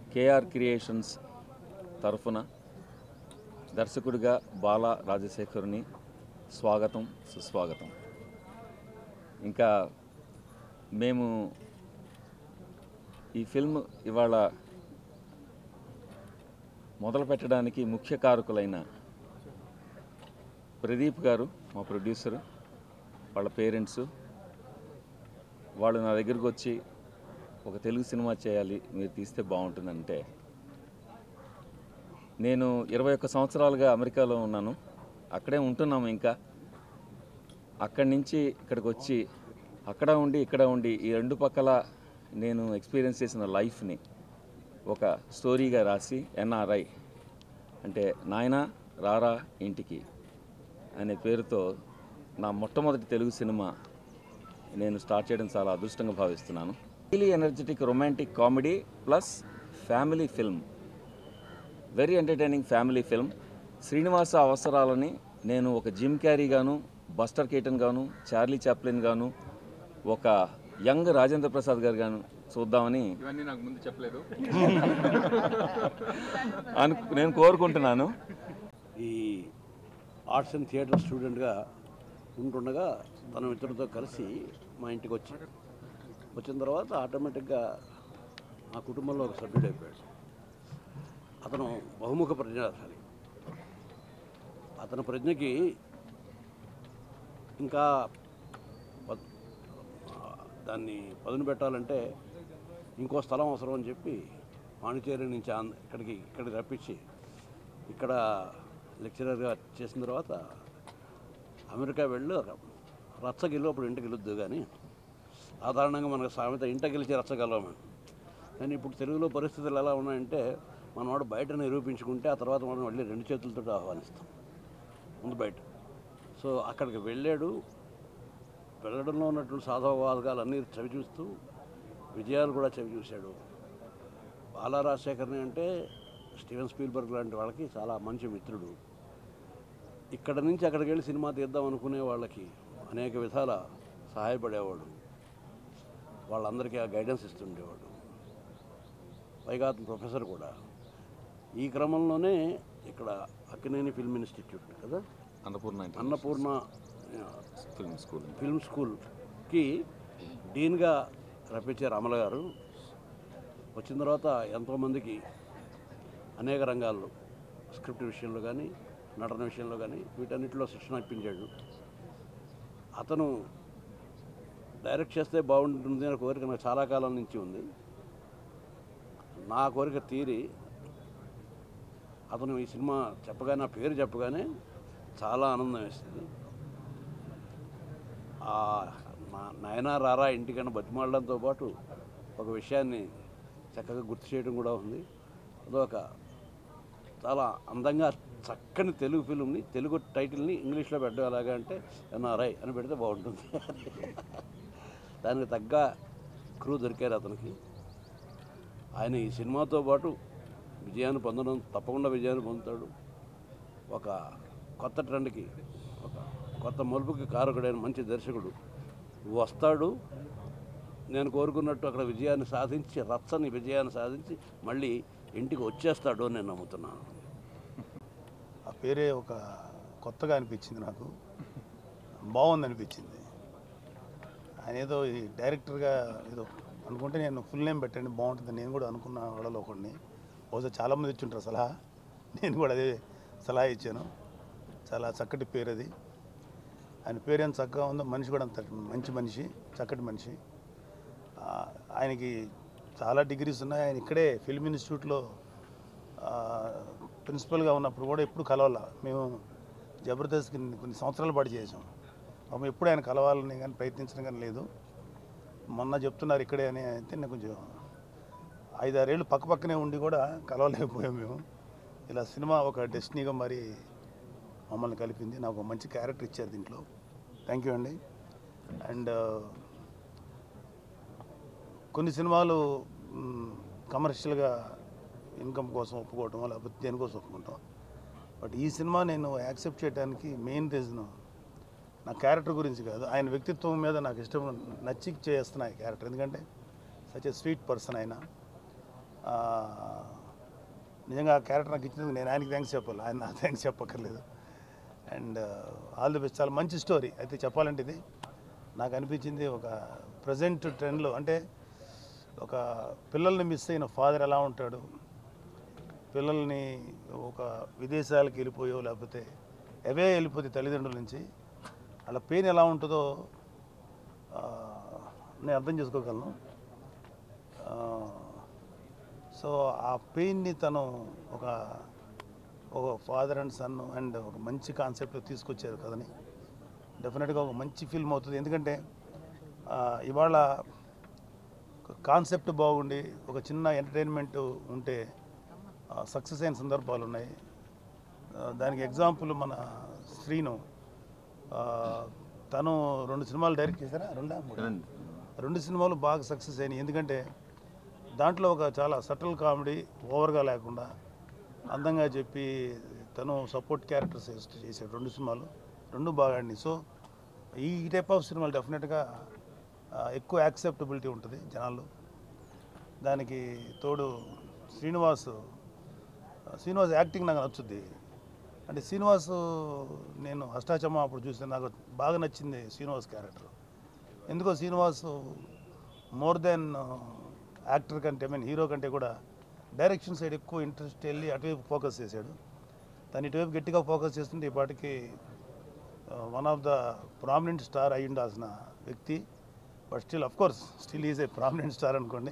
KR creations తరఫున దర్శకుడిగా బాలా రాజశేఖరుని స్వాగతం సుస్వాగతం ఇంకా మేము ఈ ఫిల్మ్ ఇవాళ మొదలు పెట్టడానికి ముఖ్య కారకులైన ప్రదీప్ గారు మా ప్రొడ్యూసరు వాళ్ళ పేరెంట్స్ వాళ్ళు నా దగ్గరికి వచ్చి ఒక తెలుగు సినిమా చేయాలి మీరు తీస్తే బాగుంటుందంటే నేను ఇరవై ఒక్క సంవత్సరాలుగా అమెరికాలో ఉన్నాను అక్కడే ఉంటున్నాము ఇంకా అక్కడి నుంచి ఇక్కడికి వచ్చి అక్కడ ఉండి ఇక్కడ ఉండి ఈ రెండు పక్కల నేను ఎక్స్పీరియన్స్ చేసిన లైఫ్ని ఒక స్టోరీగా రాసి ఎన్ఆర్ఐ అంటే నాయన రారా ఇంటికి అనే పేరుతో నా మొట్టమొదటి తెలుగు సినిమా నేను స్టార్ట్ చేయడం చాలా అదృష్టంగా భావిస్తున్నాను హీలీ energetic romantic comedy plus family film very entertaining family film Srinivasa అవసరాలని నేను ఒక జిమ్ క్యారీ గాను బస్టర్ కేటన్ గాను చార్లీ చాప్లిన్ గాను ఒక యంగ్ రాజేంద్ర ప్రసాద్ గారు గాను చూద్దామని ఇవన్నీ నాకు ముందు చెప్పలేదు అను నేను కోరుకుంటున్నాను ఈ ఆర్ట్స్ అండ్ థియేటర్ స్టూడెంట్గా ఉంటుండగా తన మిత్రుడితో కలిసి మా ఇంటికి వచ్చి వచ్చిన తర్వాత ఆటోమేటిక్గా మా కుటుంబంలో ఒక సభ్యుడు అయిపోయాడు అతను బహుముఖ ప్రజ్ఞాశాలి అతని ప్రజ్ఞకి ఇంకా పద్- దాన్ని పదును పెట్టాలంటే ఇంకో స్థలం అవసరం అని చెప్పి పాండిచేరి నుంచి ఆంధ్ర ఇక్కడికి ఇక్కడికి రప్పించి ఇక్కడ లెక్చరర్గా చేసిన తర్వాత అమెరికా వెళ్ళి రచ్చగిల్లు అప్పుడు ఇంటికి వెళ్ళొద్దు కానీ సాధారణంగా మనకు సామెత ఇంట గెలిచి రచ్చగలమని కానీ ఇప్పుడు తెలుగులో పరిస్థితులు ఎలా ఉన్నాయంటే మనవాడు బయట నిరూపించుకుంటే ఆ తర్వాత మనం మళ్ళీ రెండు చేతులతో ఆహ్వానిస్తాం ముందు బయట సో అక్కడికి వెళ్ళాడు వెళ్ళడంలో ఉన్నటువంటి సాధవవాదకాలు అన్నీ చవి చూస్తూ విజయాలు కూడా చవి చూశాడు బాలా రాజశేఖర్ని అంటే స్టీవెన్ స్పీల్బర్గ్ లాంటి వాళ్ళకి చాలా మంచి మిత్రుడు ఇక్కడ నుంచి అక్కడికి వెళ్ళి సినిమా తీద్దాం అనుకునే వాళ్ళకి అనేక విధాల సహాయపడేవాడు వాళ్ళందరికీ ఆ గైడెన్స్ ఇస్తుండేవాడు పైగా అతను ప్రొఫెసర్ కూడా ఈ క్రమంలోనే ఇక్కడ అక్కినేని ఫిల్మ్ ఇన్స్టిట్యూట్ కదా Annapurna Annapurna film school film స్కూల్కి డీన్గా రప్పించారు అమల గారు వచ్చిన తర్వాత ఎంతోమందికి అనేక రంగాల్లో స్క్రిప్ట్ విషయంలో కానీ నటన విషయంలో కానీ వీటన్నిటిలో శిక్షణ ఇప్పించాడు అతను డైరెక్ట్ చేస్తే బాగుంటుంది అనే కోరిక నాకు చాలా కాలం నుంచి ఉంది నా కోరిక తీరి అతను ఈ సినిమా చెప్పగానే నా పేరు చెప్పగానే చాలా ఆనందం వేస్తుంది ఆ నా- నాయనా రారా ఇంటికన్నా బతిమాలడంతో పాటు ఒక విషయాన్ని చక్కగా గుర్తు చేయడం కూడా ఉంది అదొక చాలా అందంగా చక్కని తెలుగు ఫిలింని తెలుగు టైటిల్ని ఇంగ్లీష్లో పెట్టడం ఎలాగా అంటే ఎన్ఆర్ఐ అని పెడితే బాగుంటుంది దానికి తగ్గ క్రూ దొరికారు అతనికి ఆయన ఈ సినిమాతో పాటు విజయాన్ని పొందడం తప్పకుండా విజయాన్ని పొందుతాడు ఒక కొత్త ట్రెండ్కి ఒక కొత్త మలుపుకి కారకుడైన మంచి దర్శకుడు వస్తాడు నేను కోరుకున్నట్టు అక్కడ విజయాన్ని సాధించి రచ్చని విజయాన్ని సాధించి మళ్ళీ ఇంటికి వచ్చేస్తాడు అని నేను నమ్ముతున్నాను ఆ పేరే ఒక కొత్తగా అనిపించింది నాకు బాగుంది అనిపించింది ఆయన ఏదో ఈ డైరెక్టర్గా ఏదో అనుకుంటే నేను ఫుల్ నేమ్ పెట్టండి బాగుంటుంది నేను కూడా అనుకున్న వాళ్ళలో ఒకడిని బహుశా చాలామంది ఇచ్చుంటారు సలహా నేను కూడా అదే సలహా ఇచ్చాను చాలా చక్కటి పేరు అది ఆయన పేరు ఎంత చక్కగా ఉందో మనిషి కూడా అంత మంచి మనిషి చక్కటి మనిషి ఆ, ఆయనకి చాలా డిగ్రీస్ ఉన్నాయి ఆయన ఇక్కడే ఫిల్మ్ ఇన్స్టిట్యూట్లో ఆ, ప్రిన్సిపల్గా ఉన్నప్పుడు కూడా ఎప్పుడు కలవాల మేము జబర్దస్త్కి కొన్ని సంవత్సరాల పాటు చేసాం పాపం ఎప్పుడు ఆయన కలవాలని కానీ ప్రయత్నించడం కానీ లేదు మొన్న చెప్తున్నారు ఇక్కడే అని అయితే నేను కొంచెం ఐదారేళ్ళు పక్క పక్కనే ఉండి కూడా కలవలేకపోయాం మేము ఇలా సినిమా ఒక డెస్టినీగా మరి మమ్మల్ని కలిపింది నాకు ఒక మంచి క్యారెక్టర్ ఇచ్చారు దీంట్లో థ్యాంక్ యూ అండి అండ్ కొన్ని సినిమాలు కమర్షియల్గా ఇన్కమ్ కోసం ఒప్పుకోవటం లేకపోతే దేనికోసం ఒప్పుకుంటాం బట్ ఈ సినిమా నేను యాక్సెప్ట్ చేయడానికి మెయిన్ రీజన్ నా క్యారెక్టర్ గురించి కాదు ఆయన వ్యక్తిత్వం మీద నాకు ఇష్టం నచ్చి చేస్తున్నా ఈ క్యారెక్టర్ ఎందుకంటే సచ్ ఎ స్వీట్ పర్సన్ ఆయన ఆ, నిజంగా ఆ క్యారెక్టర్ నాకు ఇచ్చినందుకు నేను ఆయనకి థ్యాంక్స్ చెప్పాలి ఆయన నాకు థ్యాంక్స్ చెప్పక్కర్లేదు అండ్ ఆల్ ది బెస్ట్ చాలా మంచి స్టోరీ అయితే చెప్పాలంటే ఇది నాకు అనిపించింది ఒక ప్రజెంట్ ట్రెండ్లో అంటే ఒక పిల్లల్ని మిస్ అయిన ఫాదర్ ఎలా ఉంటాడు పిల్లల్ని ఒక విదేశాలకు వెళ్ళిపోయో లేకపోతే అవే వెళ్ళిపోతే తల్లిదండ్రుల నుంచి వాళ్ళ పెయిన్ ఎలా ఉంటుందో ఆ, నేను అర్థం చేసుకోగలను ఆ, సో ఆ పెయిన్ని తను ఒక ఒక ఫాదర్ అండ్ సన్ అండ్ ఒక మంచి కాన్సెప్ట్ తీసుకొచ్చారు కదని డెఫినెట్గా ఒక మంచి ఫిల్మ్ అవుతుంది ఎందుకంటే ఆ, ఇవాళ కాన్సెప్ట్ బాగుండి ఒక చిన్న ఎంటర్టైన్మెంట్ ఉంటే సక్సెస్ అయిన సందర్భాలు ఉన్నాయి ఆ, దానికి ఎగ్జాంపుల్ మన శ్రీను ఆ, తను రెండు సినిమాలు డైరెక్ట్ చేశారా రెండా మూడా? రెండు సినిమాలు బాగా సక్సెస్ అయినాయి ఎందుకంటే దాంట్లో ఒక చాలా సటిల్ కామెడీ ఓవర్గా లేకుండా అందంగా చెప్పి తను సపోర్ట్ క్యారెక్టర్స్ చేస్తూ చేశాడు రెండు సినిమాలు రెండు బాగా ఆడినాయి సో ఈ టైప్ ఆఫ్ సినిమాలు డెఫినెట్గా ఆ, ఎక్కువ యాక్సెప్టబిలిటీ ఉంటుంది జనాల్లో దానికి తోడు శ్రీనివాస్ శ్రీనివాస్ యాక్టింగ్ నాకు నచ్చుద్ది అంటే శ్రీనివాస్ నేను అష్టాచమ్మ అప్పుడు చూస్తే నాకు బాగా నచ్చింది శ్రీనివాస్ క్యారెక్టర్ ఎందుకో శ్రీనివాస్ మోర్ దెన్ యాక్టర్ కంటే ఐ మీన్ హీరో కంటే కూడా డైరెక్షన్ సైడ్ ఎక్కువ ఇంట్రెస్ట్ వెళ్ళి అటువైపు ఫోకస్ చేశాడు తను ఇటువైపు గట్టిగా ఫోకస్ చేస్తుంటే ఈ పాటికి one of the prominent star అయి ఉండాల్సిన వ్యక్తి but still of course still is a prominent star అనుకోండి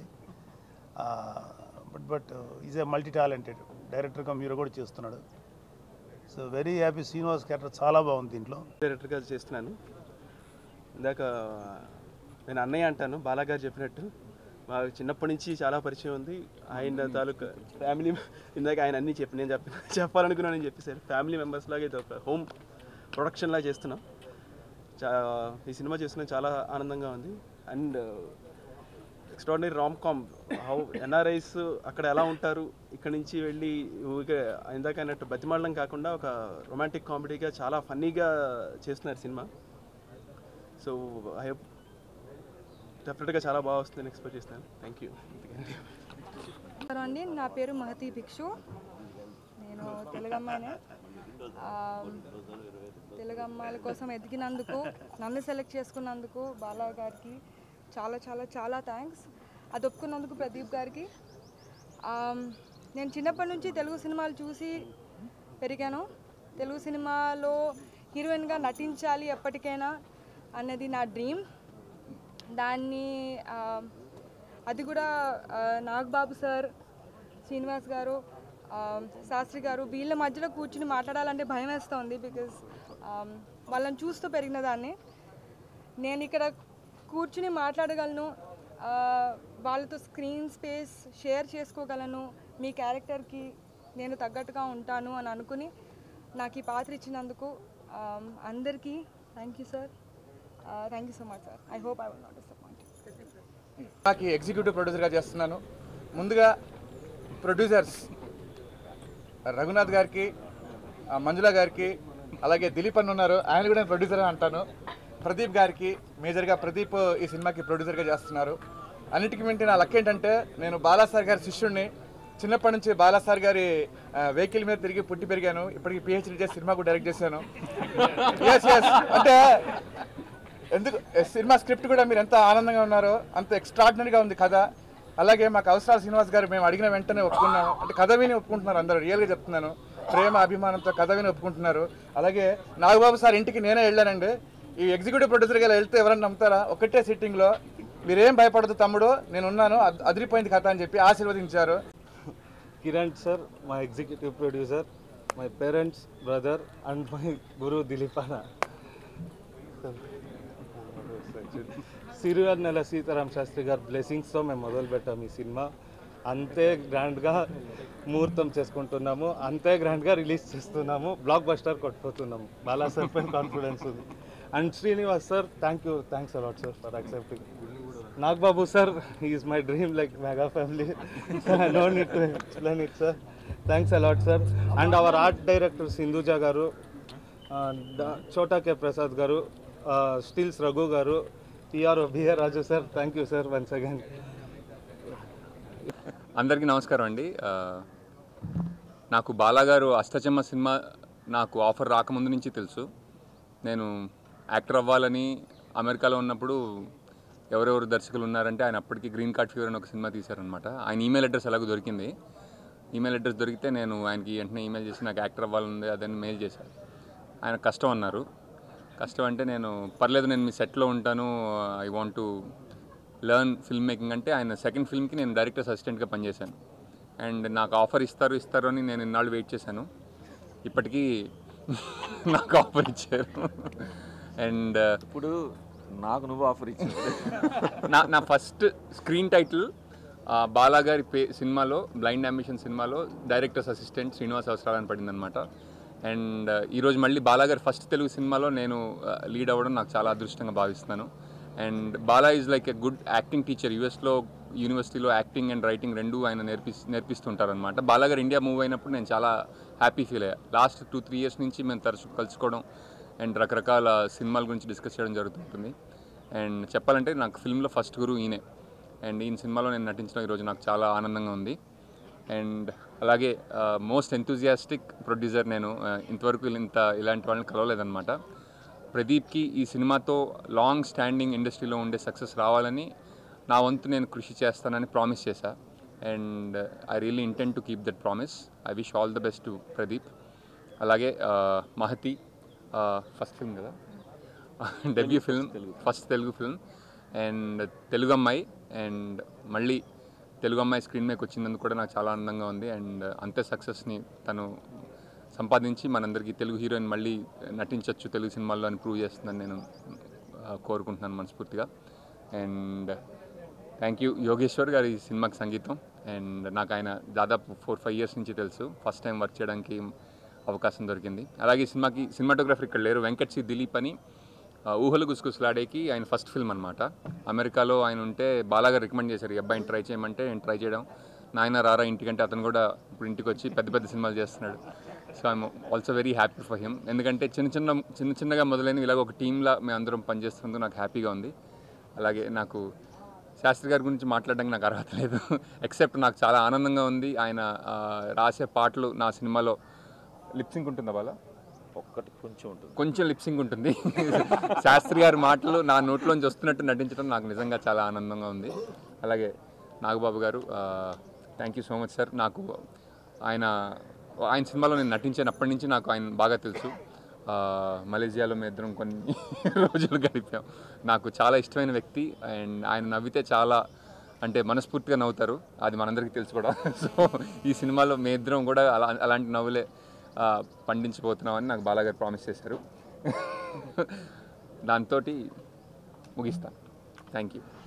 but but is a multi talented director come hero కూడా చేస్తున్నాడు so very happy Srinivas character చాలా బాగుంది దీంట్లో డైరెక్టర్గా చేస్తున్నాను ఇందాక నేను అన్నయ్య అంటాను బాలాగారు చెప్పినట్టు మాకు చిన్నప్పటి నుంచి చాలా పరిచయం ఉంది ఆయన తాలూకా ఫ్యామిలీ ఇందాక ఆయన అన్నీ చెప్పి నేను చెప్పి చెప్పాలనుకున్నానని చెప్పేసారు ఫ్యామిలీ మెంబర్స్ లాగా ఇది ఒక హోమ్ ప్రొడక్షన్ లాగా చేస్తున్నాం చా ఈ సినిమా చేస్తున్నాం చాలా ఆనందంగా ఉంది అండ్ ఎక్స్ట్రాడినరీ రామ్ కామ్ హౌ ఎన్ఆర్ఐస్ అక్కడ ఎలా ఉంటారు ఇక్కడ నుంచి వెళ్ళి ఊరికే ఇందాక అన్నట్టు బతిమాడడం కాకుండా ఒక రొమాంటిక్ కామెడీగా చాలా ఫన్నీగా చేస్తున్నారు సినిమా సో ఐ హోప్ డెఫినెట్గా చాలా బాగా వస్తుందని ఎక్స్పెక్ట్ చేస్తాను థ్యాంక్ యూ నమస్కారం అండి నా పేరు మహతి భిక్షు నేను తెలుగు అమ్మాయినే ఆ, తెలుగు అమ్మాయిల కోసం ఎదిగినందుకు నన్ను సెలెక్ట్ చేసుకున్నందుకు బాలా గారికి చాలా చాలా చాలా థ్యాంక్స్ అది ఒప్పుకున్నందుకు ప్రదీప్ గారికి ఆ, నేను చిన్నప్పటి నుంచి తెలుగు సినిమాలు చూసి పెరిగాను తెలుగు సినిమాలో హీరోయిన్గా నటించాలి ఎప్పటికైనా అన్నది నా డ్రీమ్ దాన్ని ఆ, అది కూడా ఆ, నాగబాబు సార్ శ్రీనివాస్ గారు ఆ, శాస్త్రి గారు వీళ్ళ మధ్యలో కూర్చుని మాట్లాడాలంటే భయం వేస్తుంది బికాజ్ వాళ్ళని చూస్తూ పెరిగిన దాన్ని నేను ఇక్కడ కూర్చుని మాట్లాడగలను ఆ, వాళ్ళతో స్క్రీన్ స్పేస్ షేర్ చేసుకోగలను మీ క్యారెక్టర్కి నేను తగ్గట్టుగా ఉంటాను అని అనుకుని నాకు ఈ పాత్ర ఇచ్చినందుకు ఆ, అందరికీ thank you sir thank you so much sir I hope I will not disappoint నాకు ఎగ్జిక్యూటివ్ ప్రొడ్యూసర్గా చేస్తున్నాను ముందుగా ప్రొడ్యూసర్స్ రఘునాథ్ గారికి ఆ, మంజుల గారికి అలాగే దిలీప్ అన్న ఉన్నారు ఆయన కూడా నేను ప్రొడ్యూసర్ అంటాను ప్రదీప్ గారికి మేజర్గా ప్రదీప్ ఈ సినిమాకి ప్రొడ్యూసర్గా చేస్తున్నారు అన్నిటికీ మింటి నా లక్ ఏంటంటే నేను బాలాసార్ గారి శిష్యుడిని చిన్నప్పటి నుంచి బాలాసార్ గారి వెహికల్ మీద తిరిగి పుట్టి పెరిగాను ఇప్పటికి పిహెచ్డీ చేసి సినిమా కూడా డైరెక్ట్ చేశాను ఎస్ ఎస్ అంటే ఎందుకు సినిమా స్క్రిప్ట్ కూడా మీరు ఎంత ఆనందంగా ఉన్నారో అంత ఎక్స్ట్రాడినరీగా ఉంది కథ అలాగే మాకు అవసరాలు శ్రీనివాస్ గారు మేము అడిగిన వెంటనే ఒప్పుకున్నాము అంటే కథ విని ఒప్పుకుంటున్నారు అందరూ రియల్గా చెప్తున్నాను ప్రేమ అభిమానంతో కథ విని ఒప్పుకుంటున్నారు అలాగే నాగబాబు సార్ ఇంటికి నేనే వెళ్ళానండి ఈ ఎగ్జిక్యూటివ్ ప్రొడ్యూసర్గా వెళ్తే ఎవరైనా నమ్ముతారా ఒకటే సిట్టింగ్లో మీరేం భయపడదు తమ్ముడు నేను ఉన్నాను అద్- అదిరిపోయింది కథ అని చెప్పి ఆశీర్వదించారు Kiran sir, my executive producer, my parents, brother, and my guru Dilipana. సిరివర్ నెల సీతారాం శాస్త్రి గారి బ్లెస్సింగ్స్తో మేము మొదలు పెట్టాము ఈ సినిమా అంతే గ్రాండ్గా ముహూర్తం చేసుకుంటున్నాము అంతే గ్రాండ్గా రిలీజ్ చేస్తున్నాము బ్లాక్ బస్టర్ కొట్టుపోతున్నాము బాలా సార్ పైన కాన్ఫిడెన్స్ ఉంది and Srinivas sir thank you thanks a lot sir for accepting Nagababu sir is my dream like mega family I don't need to explain it sir thanks a lot sir and our art director Sindhuja garu Chota K Prasad garu stills Raghu garu TR BR Raju sir thank you sir once again అందరికీ నమస్కారం అండి ఆ, నాకు బాలాగారు అష్టచమ్మ cinema నాకు offer రాకముందు నుంచి తెలుసు నేను యాక్టర్ అవ్వాలని అమెరికాలో ఉన్నప్పుడు ఎవరెవరు దర్శకులు ఉన్నారంటే ఆయన అప్పటికి గ్రీన్ కార్డ్ ఫీవర్ అని ఒక సినిమా తీశారనమాట ఆయన ఈమెయిల్ అడ్రస్ ఎలాగో దొరికింది ఈమెయిల్ అడ్రస్ దొరికితే నేను ఆయనకి వెంటనే ఈమెయిల్ చేసి నాకు యాక్టర్ అవ్వాలని అదని మెయిల్ చేశాను ఆయన కష్టం అన్నారు కష్టం అంటే నేను పర్లేదు నేను మీ సెట్లో ఉంటాను I want to learn film making అంటే ఆయన సెకండ్ ఫిల్మ్కి నేను డైరెక్టర్ అసిస్టెంట్గా పనిచేశాను అండ్ నాకు ఆఫర్ ఇస్తారు ఇస్తారు అని నేను ఇన్నాళ్ళు వెయిట్ చేశాను ఇప్పటికీ నాకు ఆఫర్ ఇచ్చారు అండ్ ఇప్పుడు నాకు నువ్వు ఆఫర్ ఇచ్చింది నా నా ఫస్ట్ స్క్రీన్ టైటిల్ బాలాగారి పే సినిమాలో బ్లైండ్ అంబిషన్ సినిమాలో డైరెక్టర్స్ అసిస్టెంట్ శ్రీనివాస్ అవసరాలని పడింది అనమాట అండ్ ఈరోజు మళ్ళీ బాలాగారి ఫస్ట్ తెలుగు సినిమాలో నేను లీడ్ అవ్వడం నాకు చాలా అదృష్టంగా భావిస్తున్నాను and Bala is like a good acting teacher యూఎస్లో యూనివర్సిటీలో యాక్టింగ్ అండ్ రైటింగ్ రెండు ఆయన నేర్పి నేర్పిస్తుంటారనమాట బాలాగారు ఇండియా మూవ్ అయినప్పుడు నేను చాలా హ్యాపీ ఫీల్ అయ్యా లాస్ట్ టూ త్రీ ఇయర్స్ నుంచి మేము తరచు కలుసుకోవడం అండ్ రకరకాల సినిమాల గురించి డిస్కస్ చేయడం జరుగుతుంటుంది అండ్ చెప్పాలంటే నాకు ఫిల్మ్లో ఫస్ట్ గురువు ఈయనే అండ్ ఈయన సినిమాలో నేను నటించడం ఈరోజు నాకు చాలా ఆనందంగా ఉంది అండ్ అలాగే మోస్ట్ ఎంతూజియాస్టిక్ ప్రొడ్యూసర్ నేను ఆ, ఇంతవరకు ఇంత ఇలాంటి వాళ్ళని కలవలేదన్నమాట ప్రదీప్కి ఈ సినిమాతో లాంగ్ స్టాండింగ్ ఇండస్ట్రీలో ఉండే సక్సెస్ రావాలని నా వంతు నేను కృషి చేస్తానని ప్రామిస్ చేశా and I really intent to keep that promise I wish all the best to Pradeep అలాగే ఆ, మహతి ఫస్ట్ ఫిల్మ్ కదా debut film first Telugu film and Telugu అమ్మాయి అండ్ మళ్ళీ తెలుగు అమ్మాయి స్క్రీన్ మీదకి వచ్చినందుకు కూడా నాకు చాలా ఆనందంగా ఉంది అండ్ అంతే సక్సెస్ని తను సంపాదించి మనందరికీ తెలుగు హీరోయిన్ మళ్ళీ నటించవచ్చు తెలుగు సినిమాల్లో అని ప్రూవ్ చేస్తుందని నేను ఆ, కోరుకుంటున్నాను మనస్ఫూర్తిగా అండ్ థ్యాంక్ యూ యోగేశ్వర్ గారి ఈ సినిమాకి సంగీతం అండ్ నాకు ఆయన దాదాపు ఫోర్ ఫైవ్ ఇయర్స్ నుంచి తెలుసు ఫస్ట్ టైం వర్క్ చేయడానికి అవకాశం దొరికింది అలాగే ఈ సినిమాకి సినిమాటోగ్రఫర్ ఇక్కడ లేరు వెంకట్ సి దిలీప్ అని ఆ, ఊహలు గుసగుసలాడేకి ఆయన ఫస్ట్ ఫిల్మ్ అనమాట అమెరికాలో ఆయన ఉంటే బాలాగా రికమెండ్ చేశారు ఈ అబ్బాయిని ట్రై చేయమంటే నేను ట్రై చేయడం నాయన రారా ఇంటికంటే అతను కూడా ఇప్పుడు ఇంటికి వచ్చి పెద్ద పెద్ద సినిమాలు చేస్తున్నాడు so I'm also very happy for him ఎందుకంటే చిన్న చిన్న చిన్న చిన్నగా మొదలైన ఇలాగ ఒక టీంలా మేము అందరం పనిచేస్తున్నందుకు నాకు హ్యాపీగా ఉంది అలాగే నాకు శాస్త్రి గారి గురించి మాట్లాడడానికి నాకు అర్హత లేదు ఎక్సెప్ట్ నాకు చాలా ఆనందంగా ఉంది ఆయన ఆ, రాసే పాటలు నా సినిమాలో లిప్సింగ్ ఉంటుందా వాళ్ళ ఒక్కటి కొంచెం ఉంటుంది కొంచెం లిప్సింగ్ ఉంటుంది శాస్త్రి గారి మాటలు నా నోట్లోంచి వస్తున్నట్టు నటించడం నాకు నిజంగా చాలా ఆనందంగా ఉంది అలాగే Nagababu garu thank you so much sir నాకు ఆయన ఆయన సినిమాలో నేను నటించినప్పటి నుంచి నాకు ఆయన బాగా తెలుసు ఆ, మలేజియాలో మేము ఇద్దరం కొన్ని రోజులు గడిపాం నాకు చాలా ఇష్టమైన వ్యక్తి అండ్ ఆయన నవ్వితే చాలా అంటే మనస్ఫూర్తిగా నవ్వుతారు అది మనందరికీ తెలుసు కూడా సో ఈ సినిమాలో మీ ఇద్దరం కూడా అలా అలాంటి నవ్వులే ఆ, పండించబోతున్నామని నాకు బాలాగారు ప్రామిస్ చేశారు దాంతో ముగిస్తాను థ్యాంక్ యూ